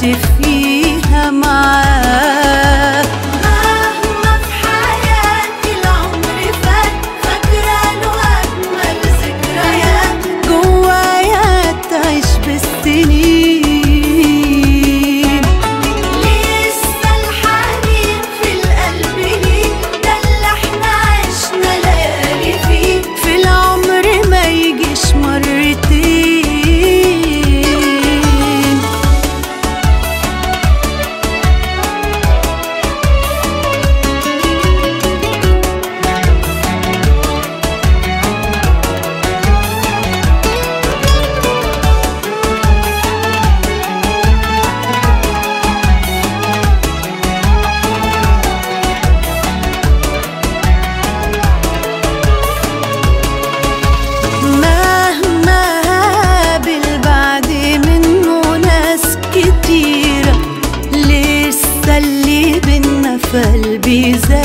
فيها معاه مهما في حياتي العمر فات فاكرة له أجمل ذكريات جوايا تعيش بالسنين لسه الحنين في القلب ليه ده اللي احنا عشنا ليالي فيه في العمر ما يجيش مرتين مهما هقابل بعد منه ناس كتيرة لسه اللي بينا في قلبي زي